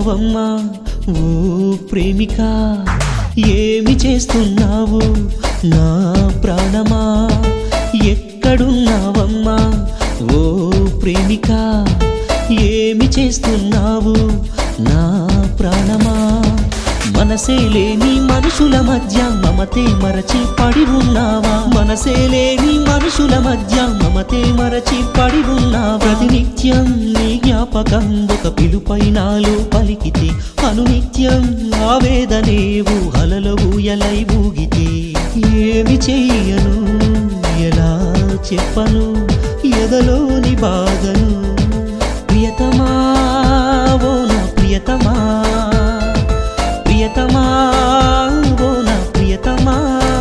ఎక్కడున్నావమ్మా ఓ ప్రేమిక ఏమి చేస్తున్నావు నా ప్రాణమా ఎక్కడున్నావమ్మా ఓ ప్రేమిక ఏమి చేస్తున్నావు నా ప్రాణమా మనసే లేని మనుషుల మధ్య మమతే మరచి పడి ఉన్నావా మనసే లేని మనుషుల మధ్య మమతే మరచి పడి ఉన్నా ప్రతినిత్యం నీ జ్ఞాపకం ఒక పిలుపై నాలో పలికితే అనునిత్యం ఆవేదనేవు హలలో ఊయలై ఊగితే ఏమి చెయ్యను ఎలా చెప్పను ఎదలోని బాధను ప్రియతమా ఓ నా ప్రియతమా ప్రియతమా ఓ నా ప్రియతమా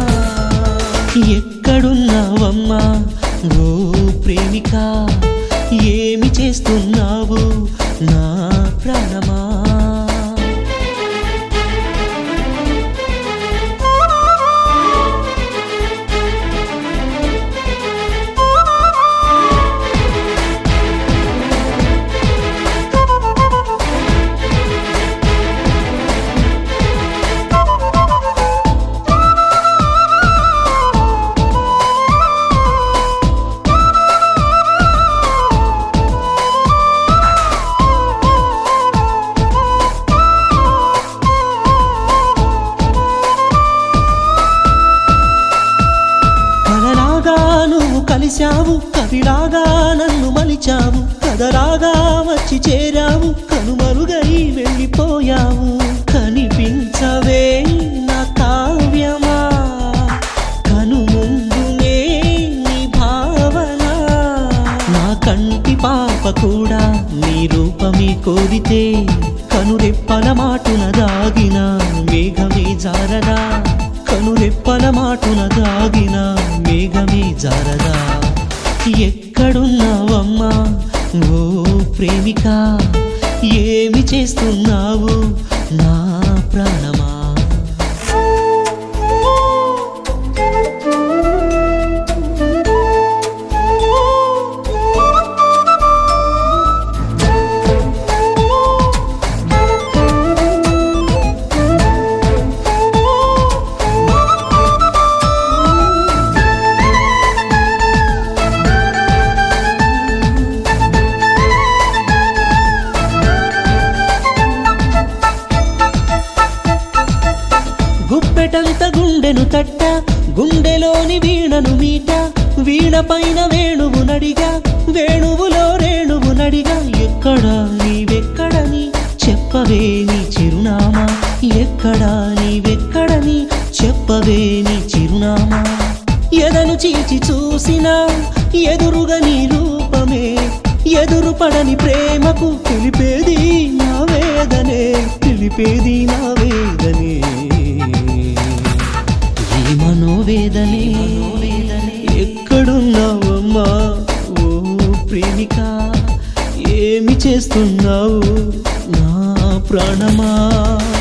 ఎక్కడున్నావమ్మా ఓ ప్రేమిక ఏమి చేస్తున్నావు నా ప్రాణమా కలలాగా నువ్వు కలిశావు కవిలాగా నన్ను మలిచావు కదలాగా వచ్చి చేరావు కనుమరుగై వెళ్ళిపోయావు కనిపించవే నా కావ్యమా కను ముందునే నీ భావన నా కంటి పాప కూడా నీ రూపమే కోరితే కనురెప్పల మాటున దాగిన మేఘమే జారదా కనురెప్పల మాటున దాగిన మేఘమే జారదా ఎక్కడున్నావమ్మా ఓ ప్రేమిక ఏమి చేస్తున్నావు నా ప్రాణమా గుప్పెటంత గుండెను తట్ట గుండెలోని వీణను మీట వీణ పైన వేణువు నడిగా వేణువులో రేణువు నడిగా ఎక్కడా నీవెక్కడని చెప్పవే నీ చిరునామా ఎక్కడా నీవెక్కడని చెప్పవే నీ చిరునామా ఎదను చీచి చూసినా ఎదురుగా నీ రూపమే ఎదురు పడని ప్రేమకు తెలిపేది నా వేదనే తెలిపేది నా వేదనే ఈ మనోవేదనే ఎక్కడున్నావమ్మా ఓ ప్రేమిక ఏమి చేస్తున్నావు నా ప్రాణమా